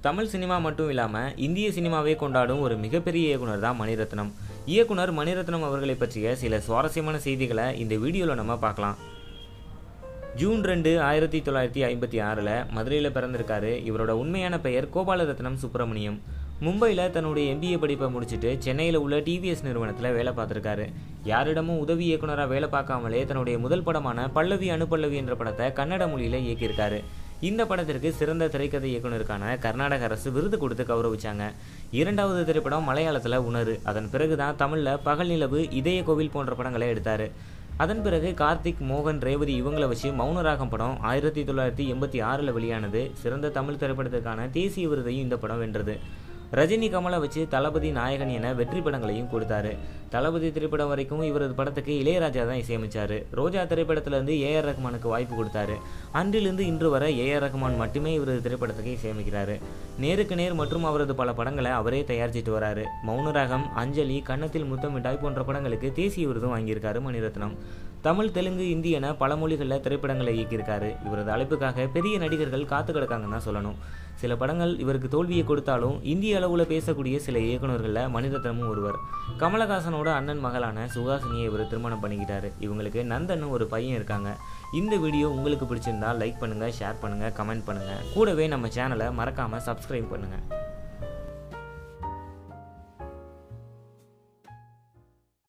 Tamil cinema மட்டும் இல்லாமல் இந்திய சினிமாவே கொண்டாடும் ஒரு மிகப்பெரிய இயக்குனர் தான் மணிரத்னம் இயக்குனர் மணிரத்னம் அவர்களை பற்றிய சில சுவாரஸ்யமான செய்திகளை இந்த வீடியோவில் நம்ம பார்க்கலாம் ஜூன் ரெண்டு ஆயிரத்தி தொள்ளாயிரத்தி ஐம்பத்தி ஆறில் மதுரையில் பிறந்திருக்காரு இவரோட உண்மையான பெயர் கோபாலரத்னம் சுப்பிரமணியம் மும்பையில் தன்னுடைய எம்பிஏ படிப்பை முடிச்சுட்டு சென்னையில் உள்ள டிவிஎஸ் நிறுவனத்தில் வேலை பார்த்துருக்காரு யாரிடமும் உதவி இயக்குனராக வேலை பார்க்காமலே தன்னுடைய முதல் படமான பல்லவி அணுப்பல்லவி என்ற படத்தை கன்னட மொழியில் இயக்கியிருக்காரு இந்த படத்திற்கு சிறந்த திரைக்கதை இயக்குனருக்கான கர்நாடக அரசு விருது கொடுத்து கௌரவிச்சாங்க இரண்டாவது திரைப்படம் மலையாளத்தில் உணரு அதன் பிறகு தான் தமிழில் பகல் நிலவு இதய கோவில் போன்ற படங்களை எடுத்தார் அதன் பிறகு கார்த்திக் மோகன் ரேவதி இவங்களை வச்சு மௌனராகம் படம் ஆயிரத்தி தொள்ளாயிரத்தி எண்பத்தி ஆறில் வெளியானது சிறந்த தமிழ் திரைப்படத்துக்கான தேசிய விருதையும் இந்த படம் வென்றது ரஜினி கமலை வச்சு தளபதி நாயகன் என வெற்றி படங்களையும் கொடுத்தாரு தளபதி திரைப்படம் வரைக்கும் இவரது படத்துக்கு இளையராஜா தான் இசையமைச்சாரு ரோஜா திரைப்படத்திலேருந்து ஏஆர் ரஹ்மானுக்கு வாய்ப்பு கொடுத்தாரு அன்றிலிருந்து இன்று வரை ஏஆர் ரஹ்மான் மட்டுமே இவரது திரைப்படத்துக்கு இசையமைக்கிறாரு நேருக்கு நேர் மற்றும் அவரது பல படங்களை அவரே தயாரிச்சிட்டு வராரு மௌனராகம் அஞ்சலி கன்னத்தில் முத்தமிட்டாய் போன்ற படங்களுக்கு தேசிய விருதும் வாங்கியிருக்காரு மணிரத்னம் தமிழ் தெலுங்கு இந்தி என பல மொழிகளில் திரைப்படங்களை இயக்கியிருக்காரு இவரது அழைப்புக்காக பெரிய நடிகர்கள் காத்து கிடக்காங்கன்னு தான் சொல்லணும் சில படங்கள் இவருக்கு தோல்வியை கொடுத்தாலும் இந்திய அளவில் பேசக்கூடிய சில இயக்குநர்களில் மணிரத்னமும் ஒருவர் கமலஹாசனோட அண்ணன் மகளான சுஹாசினியை இவர் திருமணம் பண்ணிக்கிட்டாரு இவங்களுக்கு நந்தன்னு ஒரு பையன் இருக்காங்க இந்த வீடியோ உங்களுக்கு பிடிச்சிருந்தா லைக் பண்ணுங்கள் ஷேர் பண்ணுங்கள் கமெண்ட் பண்ணுங்கள் கூடவே நம்ம சேனலை மறக்காமல் சப்ஸ்கிரைப் பண்ணுங்கள்